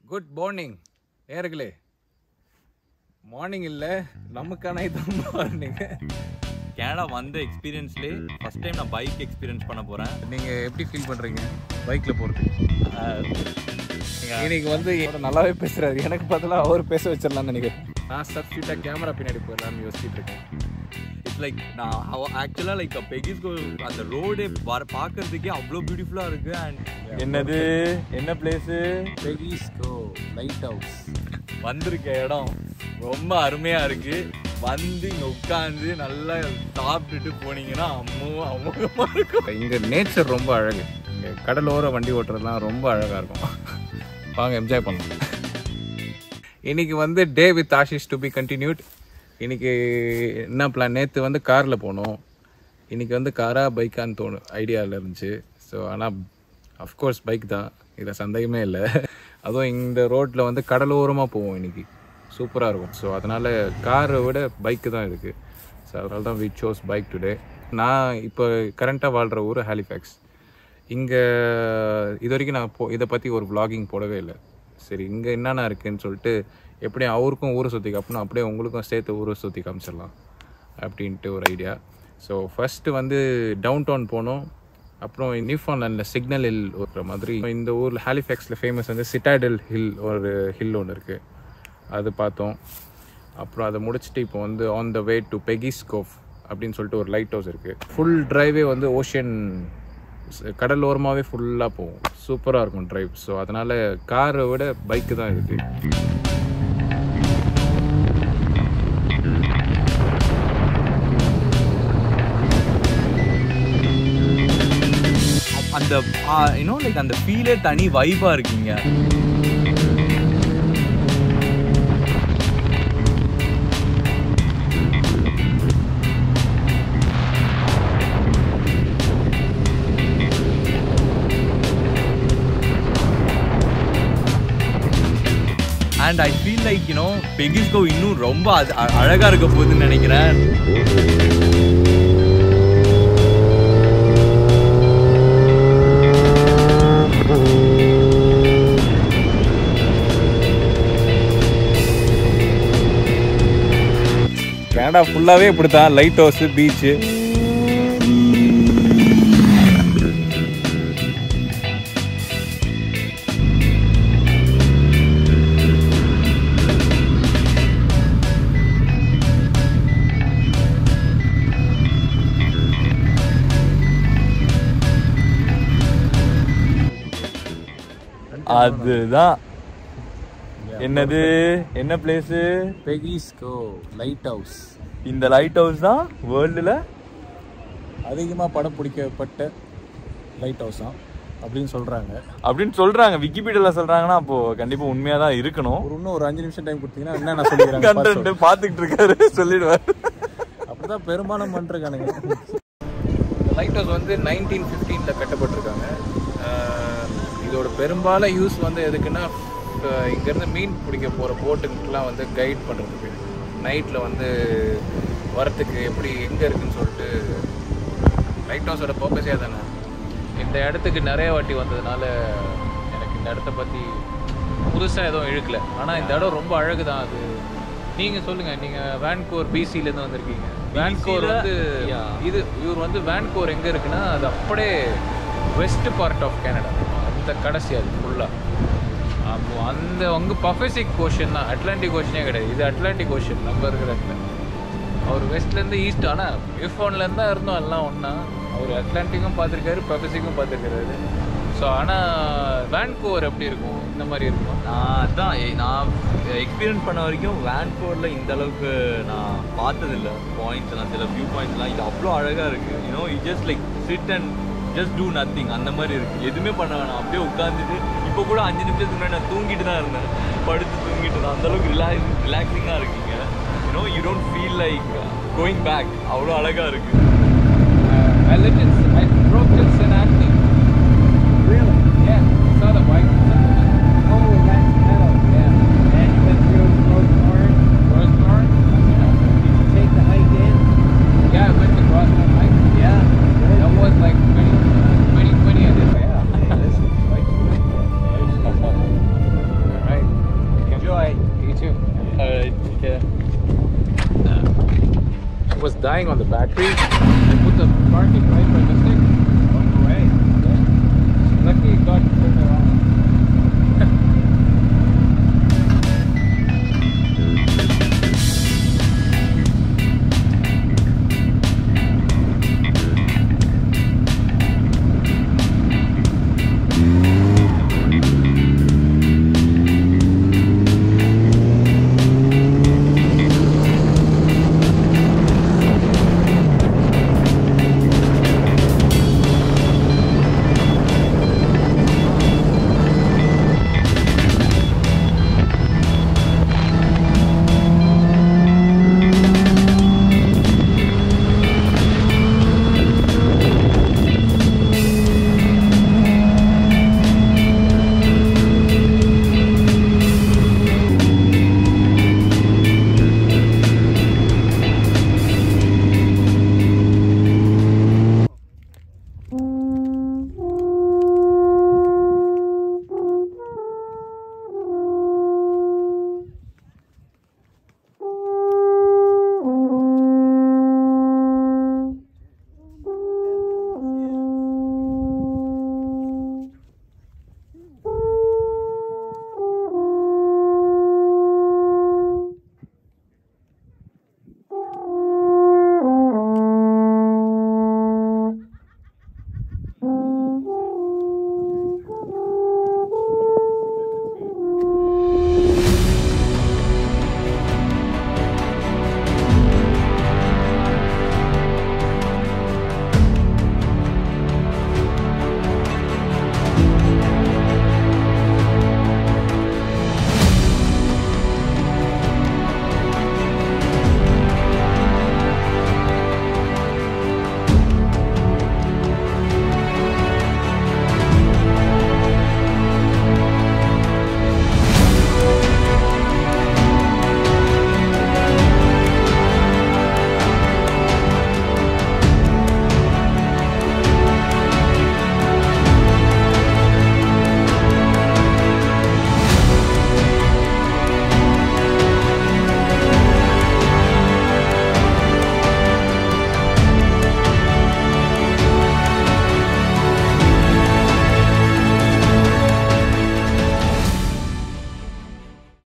Good morning நேர்களே morning இல்லை நமக்கான இது மார்னிங் கனடா வந்த எக்ஸ்பீரியன்ஸ்லேயே ஃபர்ஸ்ட் டைம் நான் பைக் எக்ஸ்பீரியன்ஸ் பண்ண போகிறேன் நீங்கள் எப்படி ஃபீல் பண்ணுறீங்க பைக்கில் போகிறதுக்கு இன்னைக்கு வந்து என்னோட நல்லாவே பேசுறாரு எனக்கு பதிலாக அவர் பேச வச்சிடலாம்னு நினைக்கிறேன் நான் சப்ஸ்டியூட்டாக கேமரா பின்னாடி போயிடலாம்னு யோசிச்சுட்டு இருக்கேன் இட்ஸ் லைக் நான் ஆக்சுவலாக லைக் பெகிஸ்கோ அந்த ரோடு வர பார்க்கறதுக்கே அவ்வளோ பியூட்டிஃபுல்லாக இருக்கு அண்ட் என்னது என்ன பிளேஸு பெகிஸ்கோ லைட் ஹவுஸ் வந்திருக்க இடம் ரொம்ப அருமையாக இருக்கு வந்து இங்கே உட்காந்து நல்லா சாப்பிட்டுட்டு போனீங்கன்னா அம்மோ அமோகமாக இருக்கும் இங்கே நேச்சர் ரொம்ப அழகு இங்கே கடலோர வண்டி ஓட்டுறதுலாம் ரொம்ப அழகாக இருக்கும் வாங்க என்ஜாய் பண்ணலாம் இன்னைக்கு வந்து day with Ashish to be continued இன்னைக்கு என்ன பிளான் நேற்று வந்து காரில் போனோம் இன்னைக்கு வந்து காரா பைக்கான்னு தோணும் ஐடியாவில் இருந்துச்சு ஸோ ஆனால் அஃப்கோர்ஸ் பைக் தான் இதில் சந்தேகமே இல்லை அதுவும் இந்த ரோட்டில் வந்து கடலோரமாக போவோம் இன்னைக்கு சூப்பராக இருக்கும் ஸோ அதனால் காரை விட பைக்கு தான் இருக்குது ஸோ அதனால தான் வி சோஸ் பைக் டுடே நான் இப்போ கரண்ட்டாக வாழ்கிற ஊர் ஹாலிஃபேக்ஸ் இங்கே இது வரைக்கும் நான் போ இதை பற்றி ஒரு vlogging போடவே இல்லை சரி இங்கே என்னென்ன இருக்குன்னு சொல்லிட்டு எப்படியும் அவருக்கும் ஊரை சுற்றி காப்பணும் அப்படியே உங்களுக்கும் சேர்த்து ஊரை சுற்றி காமிச்சிடலாம் அப்படின்ட்டு ஒரு ஐடியா ஸோ ஃபஸ்ட்டு வந்து டவுன் டவுன் போனோம் அப்புறம் நியூஃபவுண்ட்லேண்டில் சிக்னல் ஹில் ஒரு மாதிரி இந்த ஊரில் ஹாலிஃபேக்ஸில் ஃபேமஸ் வந்து சிட்டாடல் ஹில் ஒரு ஹில் ஒன்று இருக்குது அது பார்த்தோம் அப்புறம் அதை முடிச்சுட்டு இப்போ வந்து ஆன் த வே டு பெகிஸ்கோஃப் அப்படின்னு சொல்லிட்டு ஒரு லைட் ஹவுஸ் இருக்குது ஃபுல் டிரைவே வந்து ஓஷன் கடலோரமாகவே ஃபுல்லாக போகும் சூப்பராக இருக்கும் டிரைவ் ஸோ அதனால் காரை விட பைக்கு தான் இருக்குது அந்த இன்னும் லைக் அந்த ஃபீலே தனி வைபாக இருக்கீங்க and I feel like you know Peggy's Cove இன்னும் ரொம்ப அது அ- அழகா இருக்க போகுதுன்னு நினைக்கிறேன் கனடா ஃபுல்லாகவே இப்படி தான் லைட் ஹவுஸு பீச்சு அதுதான் என்னது என்ன பிளேஸு பெகிஸ்கோ லைட் ஹவுஸ் இந்த லைட் ஹவுஸ் தான் வேர்ல்டில் அதிகமாக படம் பிடிக்கப்பட்ட லைட் ஹவுஸ் தான் அப்படின்னு சொல்கிறாங்க அப்படின்னு சொல்றாங்க விக்கிபீடியால சொல்றாங்கன்னா அப்போ கண்டிப்பா உண்மையா தான் இருக்கணும் ஒரு இன்னும் ஒரு அஞ்சு நிமிஷம் டைம் கொடுத்தீங்கன்னா என்ன நான் சொல்லிக்கிறேன் கண்டென்ட் பாத்துக்கிட்டு இருக்காரு சொல்லிடுவார் அப்படிதான் பெரும்பாலும் பண்ணிருக்கானுங்க லைட் ஹவுஸ் வந்து நைன்டீன் ஃபிஃப்டீனில் கட்டப்பட்டிருக்காங்க ஆஹ் இதோட பெரும்பாலும் யூஸ் வந்து எதுக்குன்னா அஹ் இங்கேருந்து மீன் பிடிக்க போகிற போட்டுக்கெலாம் வந்து கைட் பண்ணுறதுக்கு நைட்டில் வந்து வரத்துக்கு எப்படி எங்கே இருக்குன்னு சொல்லிட்டு லைட் ஹவுஸோட பர்பஸே தானே இந்த இடத்துக்கு நிறைய வாட்டி வந்ததுனால எனக்கு இந்த இடத்த பற்றி புதுசாக எதுவும் இழுக்கல ஆனால் இந்த இடம் ரொம்ப அழகு தான் அது நீங்கள் சொல்லுங்கள் நீங்கள் வேன்கோர் பிசிலேருந்து வந்திருக்கீங்க வேன்கோர் வந்து இது இவர் வந்து வேன்கோர் எங்கே இருக்குன்னா அது அப்படியே வெஸ்ட் பார்ட் ஆஃப் கனடா அந்த கடைசி அது ஃபுல்லாக அப்போ அந்த அங்கே பசிபிக் ஓஷன் தான் அட்லாண்டிக் ஓஷனே கிடையாது இது அட்லாண்டிக் ஓஷன் நம்ம இருக்கிற இடத்துல அவர் வெஸ்ட்லேருந்து ஈஸ்ட் ஆனால் யூஃபோன்லேருந்து தான் இருந்தோம் எல்லாம் ஒன்றா அவர் அட்லாண்டிக்கும் பார்த்துருக்காரு பசிபிக்கும் பார்த்துருக்காரு ஸோ ஆனால் வேன்கோவர் எப்படி இருக்கும் இந்த மாதிரி இருக்கும் நான் அதான் எ- நான் எக்ஸ்பீரியன்ஸ் பண்ண வரைக்கும் வேன்கோரில் இந்த அளவுக்கு நான் பார்த்ததில்ல பாயிண்ட்ஸ் எல்லாம் சில வியூ பாயிண்ட்ஸ்லாம் இது அவ்வளோ அழகாக இருக்குது you know you just like sit and just do nothing அந்த மாதிரி இருக்குது எதுவுமே பண்ண வேணாம் அப்படியே உட்காந்துட்டு இப்போ கூட அஞ்சு நிமிஷத்துக்கு முன்னாடி நான் தூங்கிட்டு தான் இருந்தேன் படுத்து தூங்கிட்டு தான் அந்தளவுக்கு ரிலாக்ஸ் ரிலாக்ஸிங்காக இருக்கீங்க you know you don't feel like going back அவ்வளோ அழகாக இருக்குது I lived in, I broke in St. Anthony. Really? Yeah. Saw the white settlement. Oh, that's metal. Yeah. And you went through Rosemont. Rosemont? Did you take the hike in? Yeah, I went to Crossland Hike. Yeah. That was like 20, 2020 I did. Yeah. Hey, this is quite good. Alright. dying on the battery. I put the parking right by the